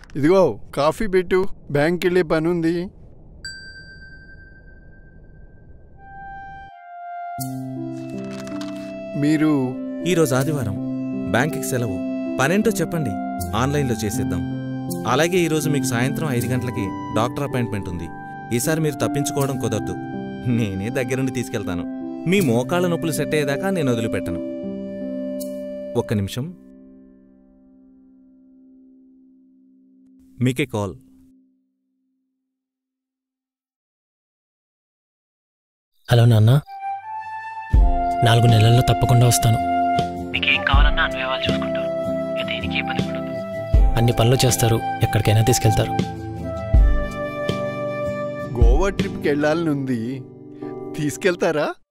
ఇదిగో కాఫీ పెట్టు బ్యాంక్ వెళ్ళే పని ఉంది మీరు ఈరోజు ఆదివారం బ్యాంకుకి సెలవు పనేంటో చెప్పండి ఆన్లైన్లో చేసేద్దాం అలాగే ఈరోజు మీకు సాయంత్రం ఐదు గంటలకి డాక్టర్ అపాయింట్మెంట్ ఉంది ఈసారి మీరు తప్పించుకోవడం కుదరదు నేనే దగ్గరుండి తీసుకెళ్తాను మీ మోకాళ్ళ నొప్పులు సెట్ అయ్యేదాకా నేను వదిలిపెట్టను ఒక్క నిమిషం మీకే కాల్ హలో నాన్న నాలుగు నెలల్లో తప్పకుండా వస్తాను నీకేం కావాలన్నా అన్వయ వాళ్ళు చూసుకుంటారు ఇక దేనికి ఇబ్బంది పడదు అన్ని పనులు చేస్తారు ఎక్కడికైనా తీసుకెళ్తారు గోవా ట్రిప్కి వెళ్ళాలని ఉంది తీసుకెళ్తారా